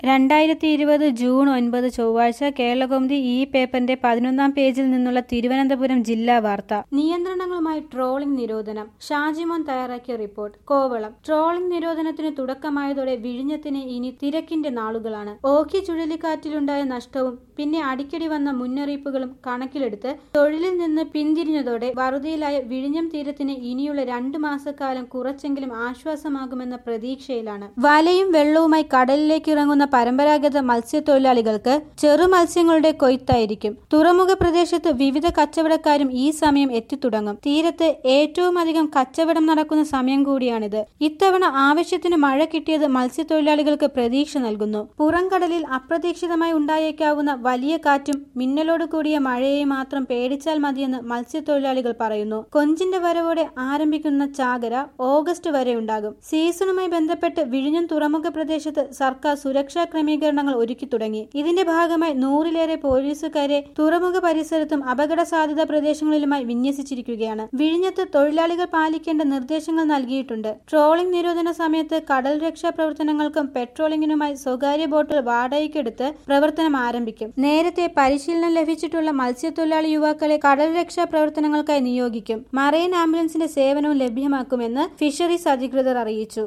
രണ്ടായിരത്തി ഇരുപത് ജൂൺ ഒൻപത് ചൊവ്വാഴ്ച കേരളകൗമുദി ഈ പേപ്പറിന്റെ പതിനൊന്നാം പേജിൽ നിന്നുള്ള തിരുവനന്തപുരം ജില്ലാ വാർത്ത നിയന്ത്രണങ്ങളുമായി ട്രോളിംഗ് നിരോധനം ഷാജിമോൻ തയ്യാറാക്കിയ റിപ്പോർട്ട് കോവളം ട്രോളിംഗ് നിരോധനത്തിന് തുടക്കമായതോടെ വിഴിഞ്ഞത്തിന് ഇനി തിരക്കിന്റെ നാളുകളാണ് ഓഖി ചുഴലിക്കാറ്റിലുണ്ടായ നഷ്ടവും പിന്നെ അടിക്കടി വന്ന മുന്നറിയിപ്പുകളും കണക്കിലെടുത്ത് തൊഴിലിൽ നിന്ന് പിന്തിരിഞ്ഞതോടെ വറുതിയിലായ വിഴിഞ്ഞം തീരത്തിന് ഇനിയുള്ള രണ്ടു മാസക്കാലം കുറച്ചെങ്കിലും ആശ്വാസമാകുമെന്ന പ്രതീക്ഷയിലാണ് വലയും വെള്ളവുമായി കടലിലേക്ക് ഇറങ്ങുന്ന പരമ്പരാഗത മത്സ്യത്തൊഴിലാളികൾക്ക് ചെറു മത്സ്യങ്ങളുടെ കൊയ്ത്തായിരിക്കും തുറമുഖ പ്രദേശത്ത് വിവിധ കച്ചവടക്കാരും ഈ സമയം എത്തിത്തുടങ്ങും തീരത്ത് ഏറ്റവും അധികം കച്ചവടം നടക്കുന്ന സമയം കൂടിയാണിത് ഇത്തവണ ആവശ്യത്തിന് മഴ കിട്ടിയത് മത്സ്യത്തൊഴിലാളികൾക്ക് പ്രതീക്ഷ നൽകുന്നു പുറംകടലിൽ അപ്രതീക്ഷിതമായി ഉണ്ടായേക്കാവുന്ന വലിയ കാറ്റും മിന്നലോട് കൂടിയ മഴയെ മാത്രം പേടിച്ചാൽ മതിയെന്ന് മത്സ്യത്തൊഴിലാളികൾ പറയുന്നു കൊഞ്ചിന്റെ വരവോടെ ആരംഭിക്കുന്ന ചാകര ഓഗസ്റ്റ് വരെ ഉണ്ടാകും സീസണുമായി ബന്ധപ്പെട്ട് വിഴിഞ്ഞം തുറമുഖ പ്രദേശത്ത് സർക്കാർ സുരക്ഷാ ക്രമീകരണങ്ങൾ ഒരുക്കി തുടങ്ങി ഇതിന്റെ ഭാഗമായി നൂറിലേറെ പോലീസുകാരെ തുറമുഖ പരിസരത്തും അപകട സാധ്യതാ പ്രദേശങ്ങളിലുമായി വിന്യസിച്ചിരിക്കുകയാണ് വിഴിഞ്ഞത്ത് തൊഴിലാളികൾ പാലിക്കേണ്ട നിർദ്ദേശങ്ങൾ നൽകിയിട്ടുണ്ട് ട്രോളിംഗ് നിരോധന സമയത്ത് കടൽ രക്ഷാ പ്രവർത്തനങ്ങൾക്കും പെട്രോളിംഗിനുമായി സ്വകാര്യ ബോട്ടുകൾ വാടകയ്ക്കെടുത്ത് പ്രവർത്തനം ആരംഭിക്കും നേരത്തെ പരിശീലനം ലഭിച്ചിട്ടുള്ള മത്സ്യത്തൊഴിലാളി യുവാക്കളെ കടൽ രക്ഷാ പ്രവർത്തനങ്ങൾക്കായി നിയോഗിക്കും മറൈൻ ആംബുലൻസിന്റെ സേവനവും ലഭ്യമാക്കുമെന്ന് ഫിഷറീസ് അധികൃതർ അറിയിച്ചു